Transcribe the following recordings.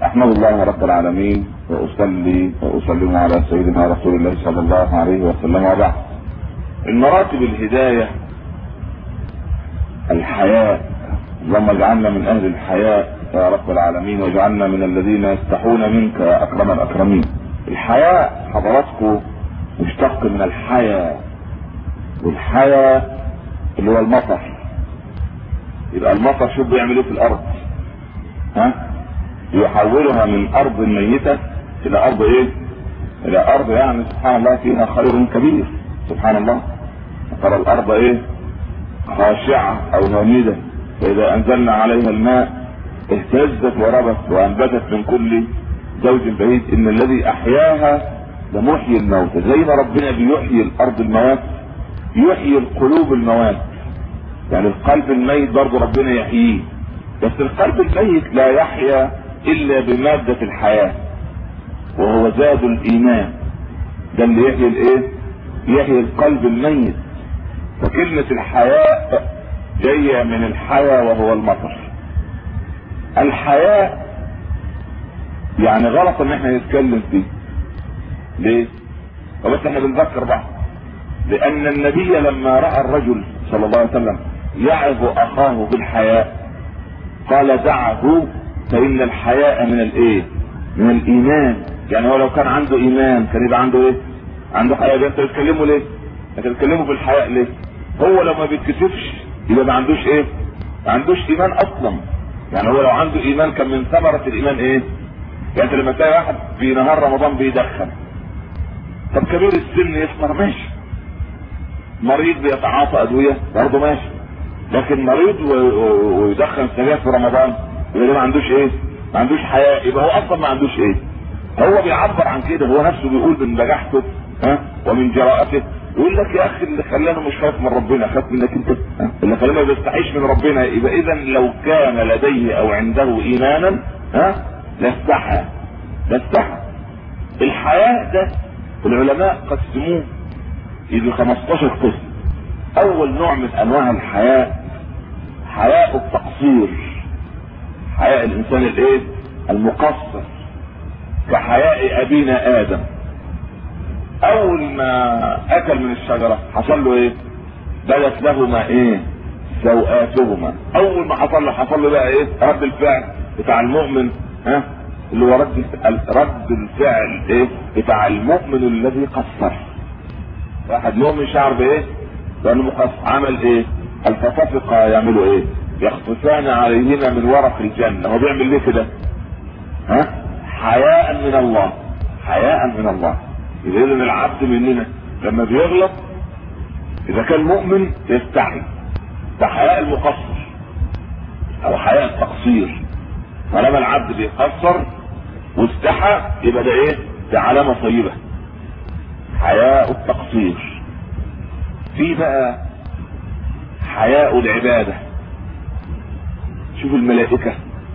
احمد الله رب العالمين واصلي واسلم على سيدنا رسول الله صلى الله عليه وسلم وبعد المراتب الهدايه الحياء اللهم اجعلنا من اهل الحياء يا رب العالمين واجعلنا من الذين يستحون منك يا اكرم الاكرمين الحياء حضراتكم مشتق من الحياة والحياة اللي هو المطر يبقى المطر شوف بيعمل ايه في الارض ها يحولها من ارض ميتة الى ارض ايه الى ارض يعني سبحان الله فيها خير كبير سبحان الله ترى الارض ايه خاشعة او هامدة فاذا انزلنا عليها الماء اهتزت وربت وانبتت من كل زوج بعيد ان الذي احياها لمحيي الموت زي ما ربنا بيحيي الارض الموات يحيي القلوب الموات يعني القلب الميت برضه ربنا يحييه بس القلب الميت لا يحيا الا بمادة الحياة وهو زاد الايمان ده اللي يحيي الايه يحيي القلب الميت فكلمة الحياة جاية من الحياة وهو المطر الحياة يعني غلط ان احنا نتكلم فيه ليه وبس احنا بنذكر بعض لان النبي لما راى الرجل صلى الله عليه وسلم يعظ اخاه بالحياء قال دعه فان الحياء من الايه من الايمان يعني هو لو كان عنده ايمان كان يبقى عنده ايه عنده حياء انت بتكلمه ليه انت بتكلمه بالحياء ليه هو لو ما بيتكسفش يبقى ما عندوش ايه ما عندوش ايمان اصلا يعني هو لو عنده ايمان كان من ثمرة الايمان ايه يعني لما تلاقي واحد في نهار رمضان بيدخن طب كبير السن يسمر ماشي مريض بيتعاطى ادويه برضه ماشي لكن مريض ويدخن سجاير في رمضان يبقى ده ما عندوش ايه؟ ما عندوش حياه يبقى هو اصلا ما عندوش ايه؟ هو بيعبر عن كده هو نفسه بيقول من بجاحته ها ومن جراءته يقول لك يا اخي اللي خلاني مش خايف من ربنا خاف منك انت اللي خلاني ما بيستحيش من ربنا يبقى اذا لو كان لديه او عنده ايمانا ها لاستحى لاستحى الحياء ده العلماء قسموه يجي 15 قسم اول نوع من انواع الحياء حياء التقصير حياء الانسان الايه المقصر كحياء ابينا ادم اول ما اكل من الشجره حصل له ايه بدت لهما ايه سوءاتهما اول ما حصل له حصل له بقى ايه رد الفعل بتاع المؤمن ها اللي هو رد رد الفعل ايه بتاع المؤمن الذي قصر واحد مؤمن شعر بايه لانه مقصر عمل ايه الفتافقة يعملوا ايه يخطفان عليهما من ورق الجنة هو بيعمل ليه كده ها حياء من الله حياء من الله اذا العبد مننا لما بيغلط اذا كان مؤمن يستحي ده حياء المقصر او حياء التقصير طالما العبد بيقصر واستحى يبقى ده ايه ده علامة طيبة حياء التقصير في بقى حياء العبادة شوف الملائكة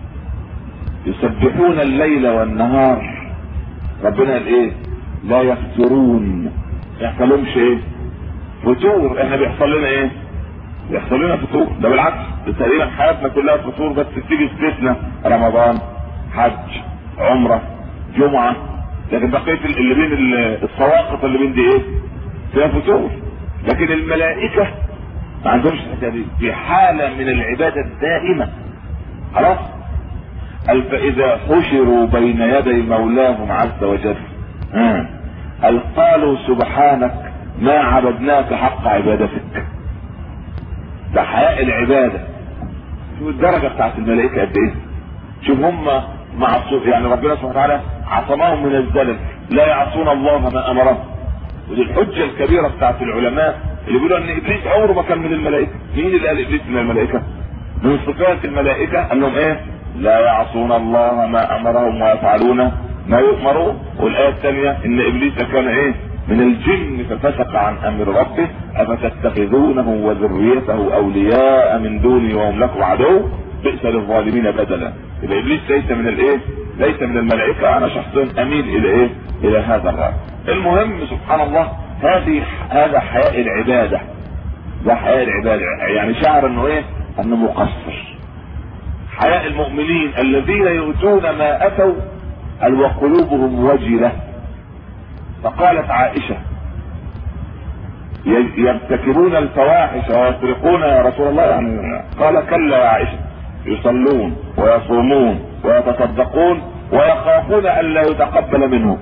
يسبحون الليل والنهار ربنا قال ايه لا يفترون يحصلهمش ايه فتور احنا بيحصل لنا ايه بيحصل لنا فطور ده بالعكس تقريبا حياتنا كلها فطور بس بتيجي استثناء رمضان حج عمرة جمعة لكن بقية اللي بين السواقط اللي بين دي ايه فيها فطور لكن الملائكة ما عندهمش الحكايه دي في حالة من العبادة الدائمة خلاص قال فإذا حشروا بين يدي مولاهم عز وجل قال قالوا سبحانك ما عبدناك حق عبادتك ده حياء العبادة شوف الدرجة بتاعت الملائكة قد ايه شوف هم معصوم يعني ربنا سبحانه وتعالى عصمهم من الزلل لا يعصون الله ما امرهم ودي الحجة الكبيرة بتاعت العلماء اللي بيقولوا ان ابليس عمره ما كان من الملائكة مين اللي قال ابليس من الملائكة من صفات الملائكة انهم ايه لا يعصون الله ما امرهم ويفعلون ما يؤمرون والايه الثانيه ان ابليس كان ايه من الجن ففسق عن امر ربه افتتخذونه وذريته اولياء من دوني وهم لكم عدو بئس للظالمين بدلا يبقى ابليس ليس من الايه ليس من الملائكه انا شخص اميل الى ايه الى هذا الراي المهم سبحان الله هذه هذا حياء العباده ده حياء العباده يعني شعر انه ايه انه مقصر حياء المؤمنين الذين يؤتون ما اتوا وقلوبهم وجله فقالت عائشه يرتكبون الفواحش ويسرقون يا رسول الله يعني قال كلا يا عائشه يصلون ويصومون ويتصدقون ويخافون ان لا يتقبل منهم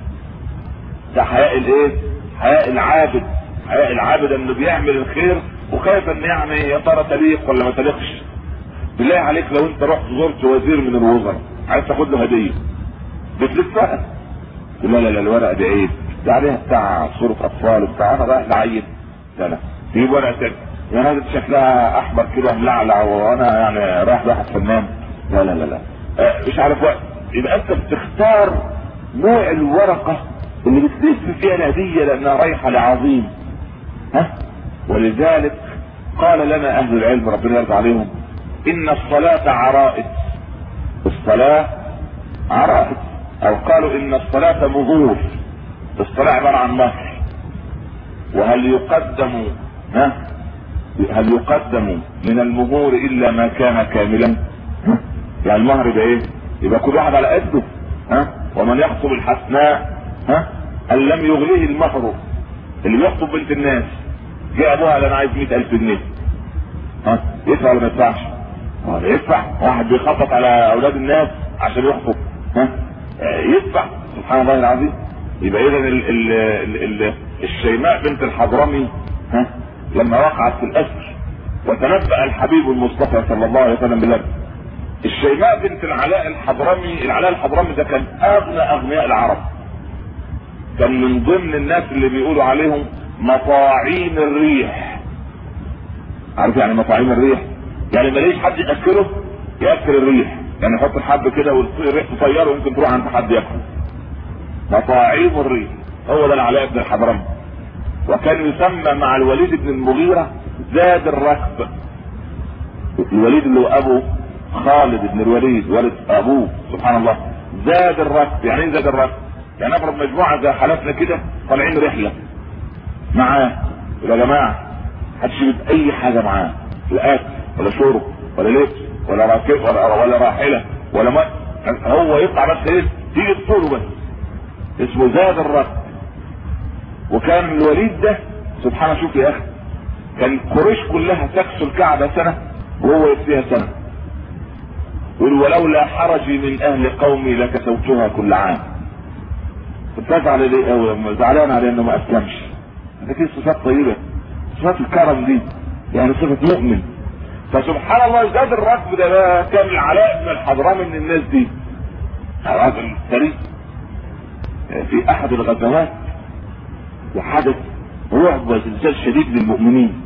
ده حياء الايه حياء العابد حياء العابد انه بيعمل الخير وخايف ان يعني يا ترى تليق ولا ما تليقش بالله عليك لو انت رحت زرت وزير من الوزراء عايز تاخد له هديه بتلفها لا لا لا الورقه دي عيب ده عليها بتاع صوره اطفال وبتاع انا رايح لعيب لا لا تجيب ورقه تاني يا ناس شكلها احمر كده ملعلع وانا يعني رايح لواحد فنان لا لا لا لا آه مش عارف وقت يبقى انت بتختار نوع الورقه اللي بتلف فيها الهديه لانها رايحه لعظيم ها ولذلك قال لنا اهل العلم ربنا يرضى عليهم ان الصلاة عرائس الصلاة عرائس او قالوا ان الصلاة مظور الصلاة عبارة عن مهر وهل يقدم ها هل يقدم من المهور الا ما كان كاملا يعني المهر ده ايه يبقى كل واحد على قده ها ومن يخطب الحسناء ها ان لم يغليه المهر اللي بيخطب بنت الناس جاء ابوها قال انا عايز 100000 جنيه ها يدفع ولا ما يدفعش؟ يدفع واحد بيخطط على اولاد الناس عشان يخطب ها يدفع سبحان الله العظيم يبقى اذا الشيماء بنت الحضرمي ها لما وقعت في الاسر وتنبأ الحبيب المصطفى صلى الله عليه وسلم بالله الشيماء بنت العلاء الحضرمي العلاء الحضرمي ده كان اغنى اغنياء العرب كان من ضمن الناس اللي بيقولوا عليهم مطاعين الريح عارف يعني مطاعين الريح يعني ماليش حد ياكله ياكل الريح يعني يحط الحب كده والريح تطيره ويمكن تروح عند حد ياكله مطاعيم الريح هو ده العلاء بن الحضرمي وكان يسمى مع الوليد بن المغيرة زاد الركب الوليد اللي هو ابو خالد بن الوليد والد ابوه سبحان الله زاد الركب يعني ايه زاد الركب يعني افرض مجموعة زي حالتنا كده طالعين رحلة معاه يا جماعة محدش يجيب اي حاجة معاه لا اكل ولا شرب ولا لبس ولا راكب ولا, ولا راحلة ولا ما هو يطلع بس ايه تيجي تطوله بس اسمه زاد الركب وكان الوليد ده سبحان شوف يا اخي كان قريش كلها تكسو الكعبة سنة وهو يكفيها سنة يقول ولولا حرجي من اهل قومي لكسوتها كل عام كنت ازعل ليه قوي زعلان على انه ما اسلمش دي صفات طيبة صفات الكرم دي يعني صفة مؤمن فسبحان الله زاد الركب ده بقى كان العلاء بن الحضرمي من الناس دي راجل ثري في احد الغزوات وحدث رعب وزلزال شديد للمؤمنين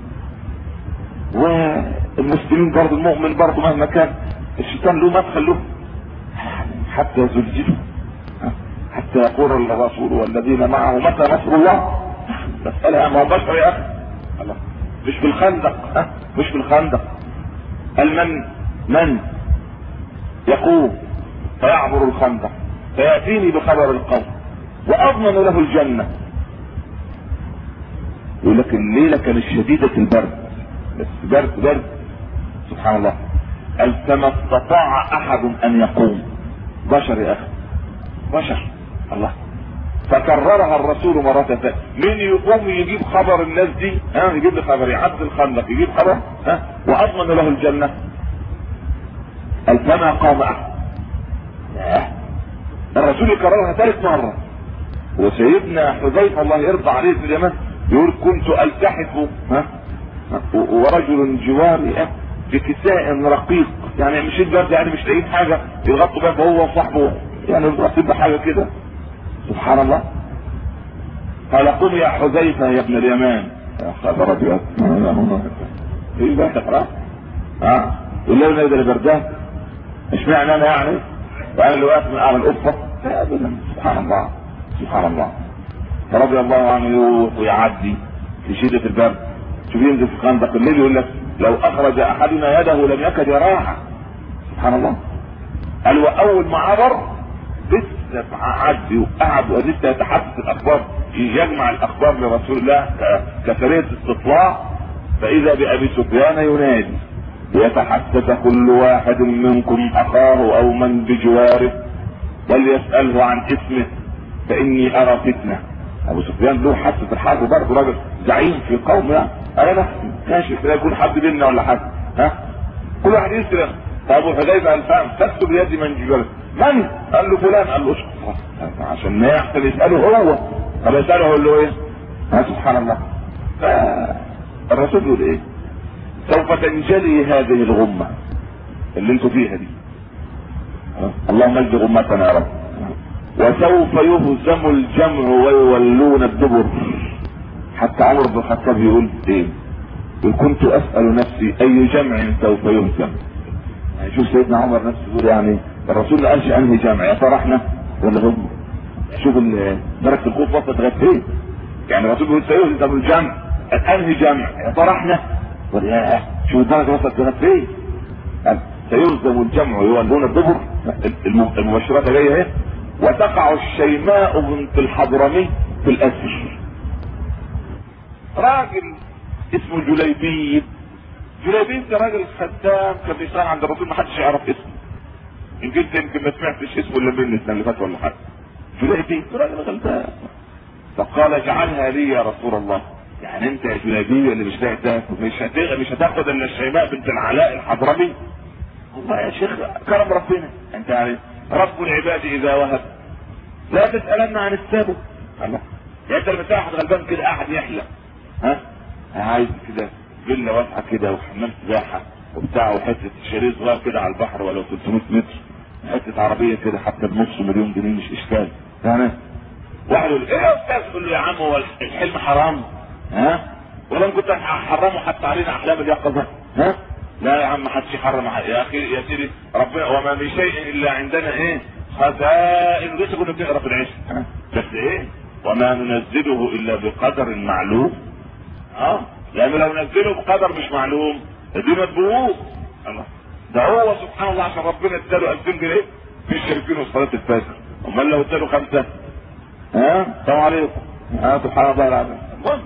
والمسلمين برضه المؤمن برضه مهما كان الشيطان له مدخل له حتى يزلزلوا حتى يقول الرسول والذين معه متى نصر الله مسألة ما بشر يا اخي الله مش في الخندق مش في الخندق قال من من يقوم فيعبر الخندق فيأتيني بخبر القوم وأضمن له الجنة يقول لك الليلة كانت شديدة البرد بس برد برد سبحان الله قال فما استطاع أحد أن يقوم بشر يا أخي بشر الله فكررها الرسول مرة ثانية مين يقوم يجيب خبر الناس دي ها يجيب لي خبر يعد الخندق يجيب خبر ها واضمن له الجنة قال فما قام احد الرسول يكررها ثالث مرة وسيدنا حذيفة الله يرضى عليه في اليمن يقول كنت التحف ها ورجل جواري بكساء رقيق يعني مش البرد يعني مش لاقيين حاجة يغطوا بها هو وصاحبه يعني رقيق بحاجة كده سبحان الله قال قل يا حذيفة يا ابن اليمان يا خبر ابيض ايه بقى تقرا اه الليل نزل بردان مش معنى انا يعني وانا اللي واقف من اعلى الافق ابدا سبحان الله سبحان الله فرضي الله عنه يروح ويعدي في شدة البرد شوف ينزل في خندق الليل يقول لك لو اخرج احدنا يده لم يكد يراها سبحان الله قال واول ما عبر لسه عدي وقعد ولسه يتحدث الاخبار يجمع الاخبار لرسول الله كسريه استطلاع فاذا بابي سفيان ينادي ليتحسس كل واحد منكم اخاه او من بجواره وليسأله عن اسمه فاني ارى فتنة ابو سفيان له حاسة الحرب برضه راجل زعيم في قوم يعني انا ماشي كده يكون حد بينا ولا حد ها كل واحد يسرق فابو حذيفه قال فاهم تكتب بيد من جبل من؟ قال له فلان قال له اشكر عشان ما يحصل يساله هو طب يساله يقول له ايه؟ ها سبحان الله الرسول يقول ايه؟ سوف تنجلي هذه الغمه اللي انتوا فيها دي اللهم اجد غمتنا يا رب وسوف يهزم الجمع ويولون الدبر حتى عمر بن الخطاب يقول ايه؟ يقول كنت اسال نفسي اي جمع سوف يهزم يعني شوف سيدنا عمر نفسه يقول يعني الرسول ما قالش انهي جمع يا ترى احنا ولا هم شوف درجه الخوف وصلت لغايه فين يعني الرسول بيقول سيهزم الجمع انهي جمع يا ترى احنا ولا شوف الدرجه وصلت لغايه فين سيهزم الجمع يولون الدبر المبشرات جايه اهي وتقع الشيماء بنت الحضرمي في الاسر راجل اسمه جليبيب جليبيب ده راجل خدام كان بيشتغل عند الرسول ما حدش يعرف اسمه يمكن انت يمكن ما سمعتش اسمه الا مني السنه اللي فاتت ولا حاجه جليبيب راجل غلبان فقال اجعلها لي يا رسول الله يعني انت يا جليبيب اللي مش تاخد مش هتاخد مش هتاخد الا الشيماء بنت العلاء الحضرمي والله يا شيخ كرم ربنا انت عارف رب العباد اذا وهب لا تسالن عن السابق الله يعني انت لما تلاقي واحد غلبان كده قاعد يحلم ها عايز كده فيلا واسعه كده وحمام سباحه وبتاع وحته شاليه صغير كده على البحر ولو 300 متر حته عربيه كده حتى بنص مليون جنيه مش اشكال يعني واحد يقول ايه يا استاذ يقول له يا عم هو الحلم حرام ها ولا كنت هحرمه حتى علينا احلام اليقظه ها لا يا عم حدش يحرم يا اخي يا سيدي ربنا وما من شيء الا عندنا ايه خزائن لسه كنا بنقرا في العشق بس ايه وما ننزله الا بقدر معلوم اه لان لو نزله بقدر مش معلوم دي مدبوغ الله ده هو سبحان الله عشان ربنا اداله 2000 جنيه في الشركين وصلاه الفجر امال لو اداله خمسه ها السلام عليكم ها سبحان الله العظيم المهم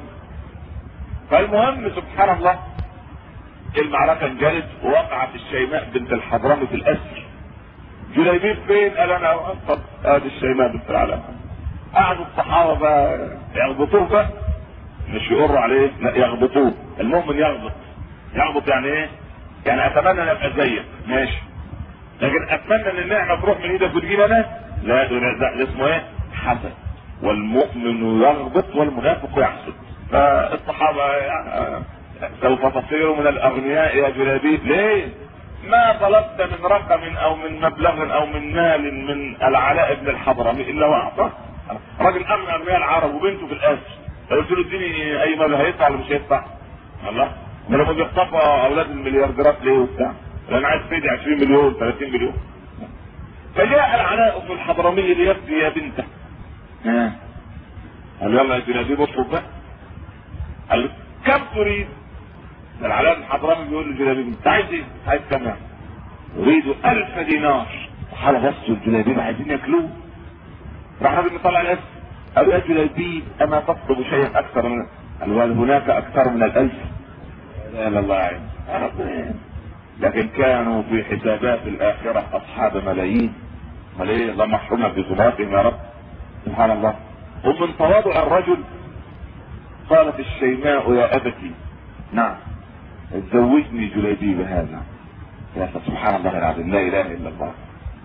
فالمهم سبحان الله المعركه انجلت ووقعت الشيماء بنت الحضرمي في الاسر جليبيب فين؟ قال انا طب ادي الشيماء بنت العلامه قعدوا الصحابه بقى يغبطوه بقى مش يقروا عليه لا يغبطوه المؤمن يغبط يغبط يعني ايه؟ يعني اتمنى ان ابقى زيك ماشي لكن اتمنى ان النعمه تروح من ايدك وتجيب انا لا ده, ده اسمه ايه؟ حسد والمؤمن يغبط والمنافق يحسد فالصحابه يعني سوف تصير من الاغنياء يا جلابيب ليه؟ ما طلبت من رقم او من مبلغ او من مال من العلاء بن الحضرمي الا واعطاه راجل اغنى اغنياء العرب وبنته في الاسر قلت له اديني اي مبلغ هيدفع ولا مش هيدفع؟ الله ده لما بيخطفوا اولاد المليارديرات ليه وبتاع؟ انا عايز فيدي 20 مليون 30 مليون فجاء العلاء بن الحضرمي ليفدي يا بنته ها قال يلا يا جلابيب اطلب بقى قال كم تريد؟ العلاء بن الحضرمي بيقول لجلابيب انت عايز ايه؟ عايز كم يعني؟ اريد ألف دينار قال بس الجلابيب عايزين ياكلوه راح الراجل مطلع الاسم قال يا جلابيب اما تطلب شيئا اكثر من قال وهل هناك اكثر من الالف؟ لا لا الله يعين لكن كانوا في حسابات الاخره اصحاب ملايين امال ايه الله محرومه بزمراتهم يا رب سبحان الله ومن تواضع الرجل قالت الشيماء يا ابتي نعم زوجني جليبيب هذا يا سبحان الله العظيم لا اله الا الله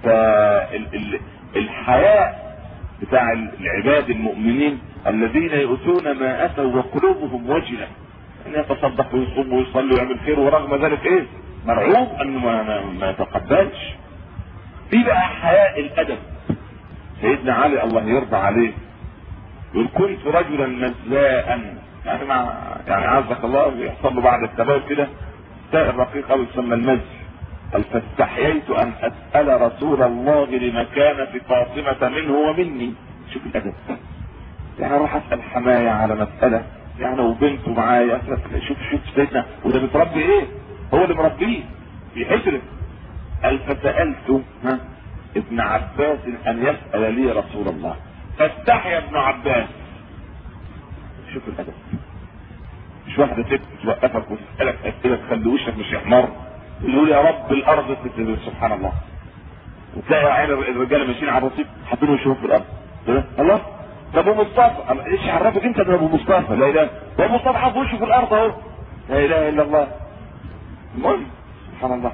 فالحياء بتاع العباد المؤمنين الذين يؤتون ما اتوا وقلوبهم وجله ان يتصدق ويصوم ويصلي ويعمل خير ورغم ذلك ايه مرعوب انه ما, ما, ما يتقبلش في بقى حياء الادب سيدنا علي الله يرضى عليه يقول كنت رجلا مزاء يعني مع يعني عزك الله يحصل له بعد التباين كده سائر رقيق قوي يسمى المزي قال فاستحييت ان اسال رسول الله لمكانه فاطمه منه ومني شوف الادب يعني اروح اسال حمايه على مساله يعني وبنته معايا شوف شوف سيدنا وده متربي ايه؟ هو اللي مربيه في حجره قال فسالت ها ابن عباس ان يسال لي رسول الله فاستحيا ابن عباس شوف الادب مش واحده ست توقفك وتسالك اسئله تخلي وشك مش يحمر يقول يا رب الارض تتزلزل سبحان الله وتلاقي عين الرجاله ماشيين على الرصيف حاطين وشهم في الارض الله ده ابو مصطفى ايش عرفك انت ده ابو مصطفى لا اله ده ابو مصطفى حاط وشه في الارض اهو لا اله الا الله المهم سبحان الله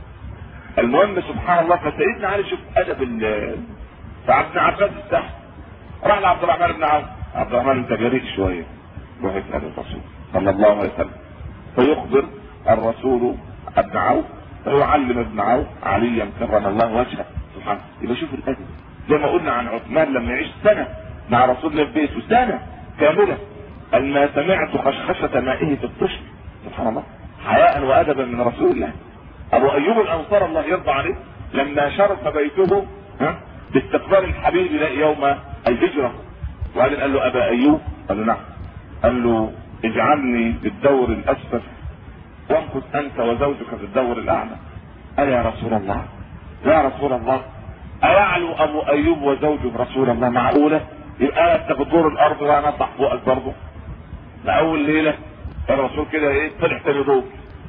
المهم سبحان الله فسيدنا علي شوف ادب ال فعبد عباس السحر راح لعبد الرحمن بن عوف عبد الرحمن انت جريء شويه روح اسال الرسول صلى الله عليه وسلم فيخبر الرسول ابن عوف فيعلم ابن عوف عليا كرم الله وجهه سبحان يبقى شوف الادب زي ما قلنا عن عثمان لما يعيش سنه مع رسول الله في بيته سنه كامله قال ما سمعت خشخشه مائه في الطشت سبحان الله حياء وادبا من رسول الله ابو ايوب الانصار الله يرضى عليه لما شرف بيته ها باستقبال الحبيب يوم الهجره وبعدين قال له ابا ايوب قال له نعم قال له اجعلني في الدور الاسفل وامكث انت وزوجك في الدور الاعلى قال يا رسول الله يا رسول الله ايعلو ابو ايوب وزوجه رسول الله معقوله يبقى انت في دور الارض وانا اطلع فوقك برضه ده اول ليله الرسول كده ايه طلع تاني دور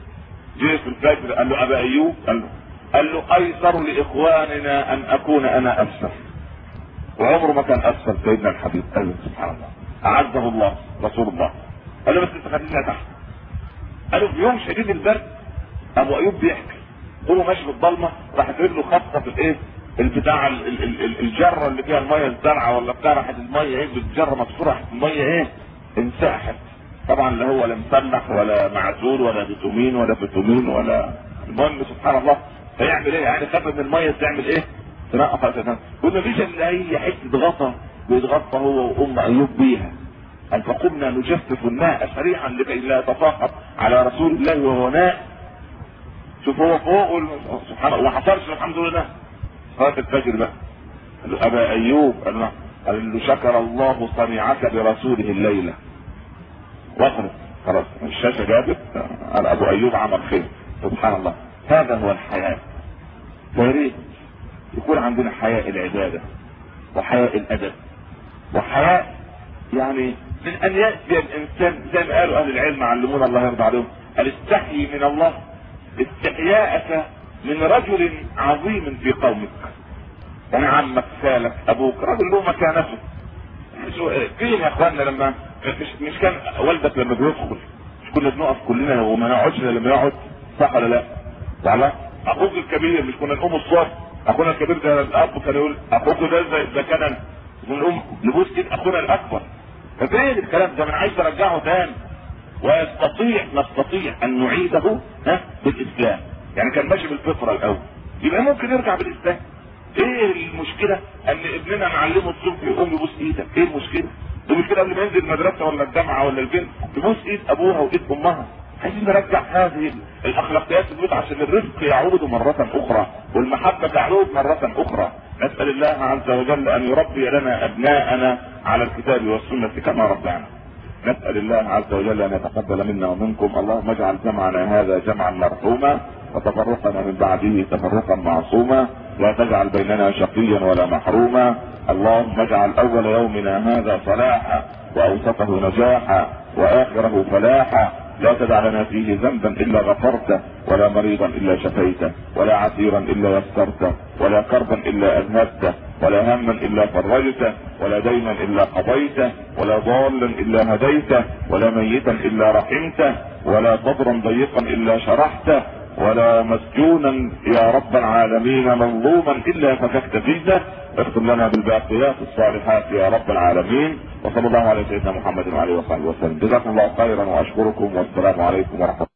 جه في الفجر قال له ابا ايوب قال له قال له ايسر لاخواننا ان اكون انا اسفل وعمره ما كان اسفل سيدنا الحبيب قال له سبحان الله اعزه الله رسول الله قال له بس انت خلينا تحت قالوا في يوم شديد البرد ابو ايوب بيحكي هو ماشي في الضلمه راحت رجله خبطه في الايه البتاع ال- ال- ال- ال- الجره اللي فيها الميه الزرعه ولا بتاع راحت الميه ايه الجره مكسوره راحت الميه ايه انساحت طبعا لا هو لا مسلح ولا معزول ولا بتومين ولا بتومين ولا المهم سبحان الله فيعمل ايه يعني خاف من الميه تعمل ايه تنقط اساسا وما فيش الا اي حته غطا بيتغطى هو وام ايوب بيها قال فقمنا نجفف الماء سريعا لكي لا يتساقط على رسول الله وهو نائم شوف هو فوق وال- سبحان الله ما حصلش الحمد لله صلاه الفجر بقى قال له ابا ايوب قال له قال له شكر الله صنيعك برسوله الليله وصلت خلاص الشاشه جابت قال ابو ايوب عمل خير سبحان الله هذا هو الحياه فيا ريت يكون عندنا حياء العباده وحياء الادب وحياء يعني من ان ياتي الانسان زي ما قالوا اهل العلم علمونا الله يرضى عليهم قال استحيي من الله استحياءك من رجل عظيم في قومك يعني عمك خالك ابوك رجل له مكانته فين يا اخواننا لما مش مش كان والدك لما بيدخل مش كنا بنقف كلنا وما نقعدش إلا لما يقعد صح ولا لا؟ وعلا اخوك الكبير مش كنا نقوم الصبح اخونا الكبير ده الاب كان يقول اخوك ده زي ده كان نقوم نبوس ايد اخونا الاكبر ففين الكلام ده انا عايز ارجعه تاني ويستطيع نستطيع ان نعيده ها بالاسلام يعني كان ماشي بالفطره الاول يبقى ممكن يرجع بالاسلام ايه المشكله ان ابننا نعلمه الصبح يقوم يبوس ايدك ايه المشكله المشكله قبل ما ينزل المدرسه ولا الجامعه ولا البنت تبوس ايد ابوها وايد امها عايزين نرجع هذه الاخلاقيات في البيوت عشان الرزق يعود مره اخرى والمحبه تعود مره اخرى نسال الله عز وجل ان يربي لنا ابناءنا على الكتاب والسنه كما ربانا نسأل الله عز وجل أن يتقبل منا ومنكم اللهم اجعل جمعنا هذا جمعا مرحوما وتفرقنا من بعده تفرقا معصوما لا تجعل بيننا شقيا ولا محروما اللهم اجعل أول يومنا هذا صلاحا وأوسطه نجاحا وآخره فلاحا لا تدع لنا فيه ذنبا الا غفرته ولا مريضا الا شفيته ولا عسيرا الا يسرته ولا كربا الا اذهبته ولا هما الا فرجته ولا دينا الا قضيته ولا ضالا الا هديته ولا ميتا الا رحمته ولا صدرا ضيقا الا شرحته ولا مسجونا يا رب العالمين مظلوما الا فككت فيه اختم لنا بالباقيات الصالحات يا رب العالمين وصلى الله على سيدنا محمد وعلى اله وصحبه وسلم جزاكم الله خيرا واشكركم والسلام عليكم ورحمه الله